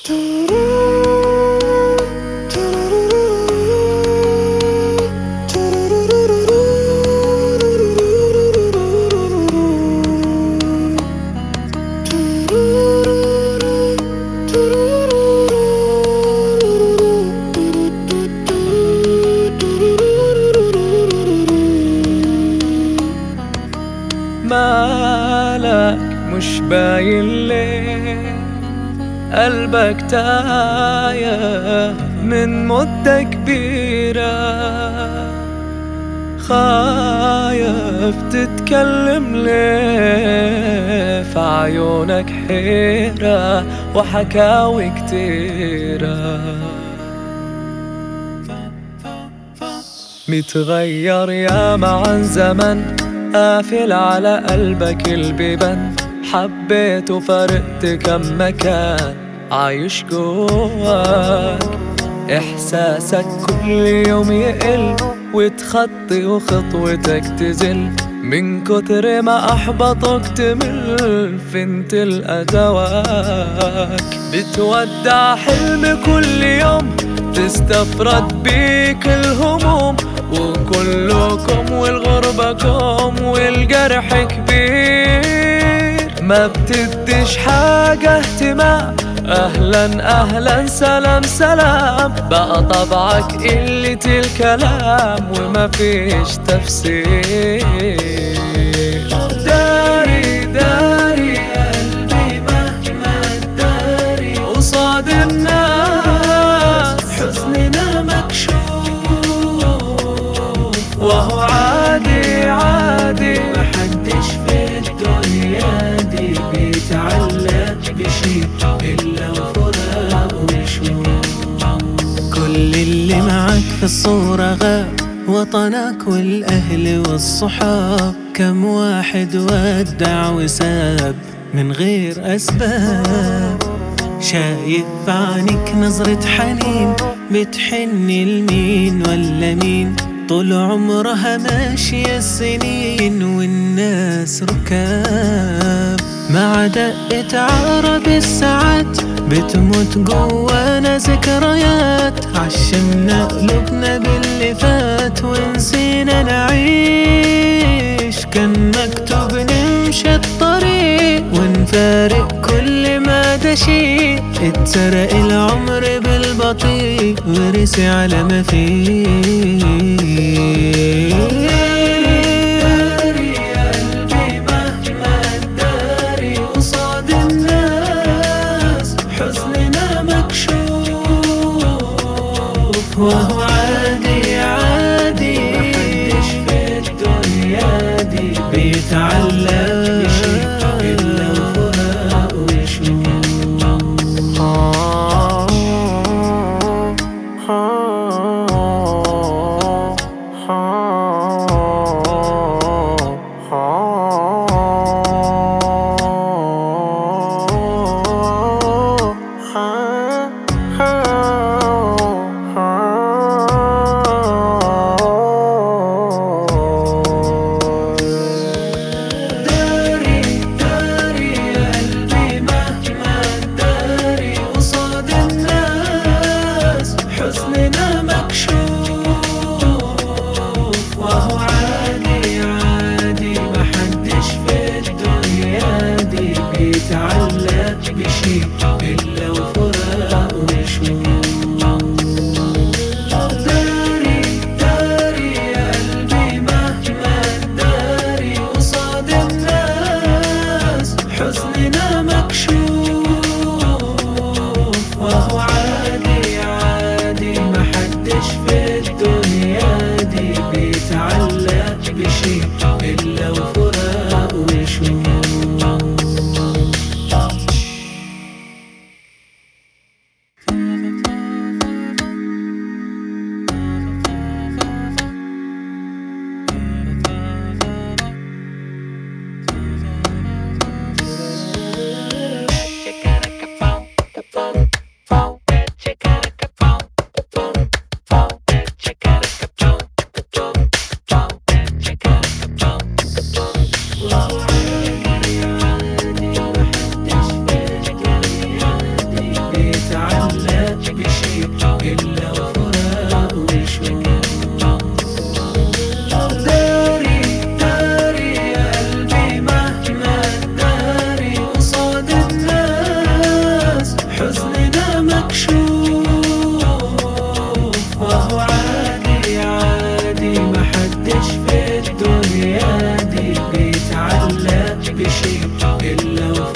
مالك مش باين ليه قلبك تايه من مدة كبيرة خايف تتكلم ليه في عيونك حيرة وحكاوي كتيرة متغير ياما عن زمن قافل على قلبك البيبان حبيت وفرقت كم مكان عايش جواك إحساسك كل يوم يقل وتخطي وخطوتك تزل من كتر ما أحبطك تمل فين تلقى دواك بتودع حلم كل يوم تستفرد بيك الهموم وكلكم والغربة كوم والجرح كبير ما بتديش حاجة اهتمام اهلا اهلا سلام سلام بقى طبعك قلة الكلام وما فيش تفسير داري داري قلبي مهما داري قصاد الناس حزننا مكشوف وهو عادي عادي محدش في الدنيا دي بيتعلق بشي إلا وفراق وشوق كل اللي معك في الصورة غاب وطنك والأهل والصحاب كم واحد ودع وساب من غير أسباب شايف عنك نظرة حنين بتحني لمين ولا مين طول عمرها ماشية السنين والناس ركاب مع دقة عقرب الساعات بتموت جوانا ذكريات عشمنا قلوبنا باللي فات ونسينا نعيش كان مكتوب نمشي الطريق ونفارق كل ما ده شيء اتسرق العمر بالبطيء ورسي على ما فيه قلبي مهما تداري قصاد الناس حزننا مكشوف وهو عادي عادي محدش في الدنيا دي بيتعلق بشي إلا وفراق داري داري قلبي مهما داري قصاد الناس حزننا مكشوف وهو عادي عادي محدش في الدنيا دي بيتعلق بشي إلا وفراق وشوق داري داري قلبي مهما داري قصاد الناس حزننا مكشوف وهو عادي عادي محدش في الدنيا دي بيتعلق بشي إلا وفراق وشوق مكشوف وهو عادي عادي محدش في الدنيا دي بيتعلق بشي إلا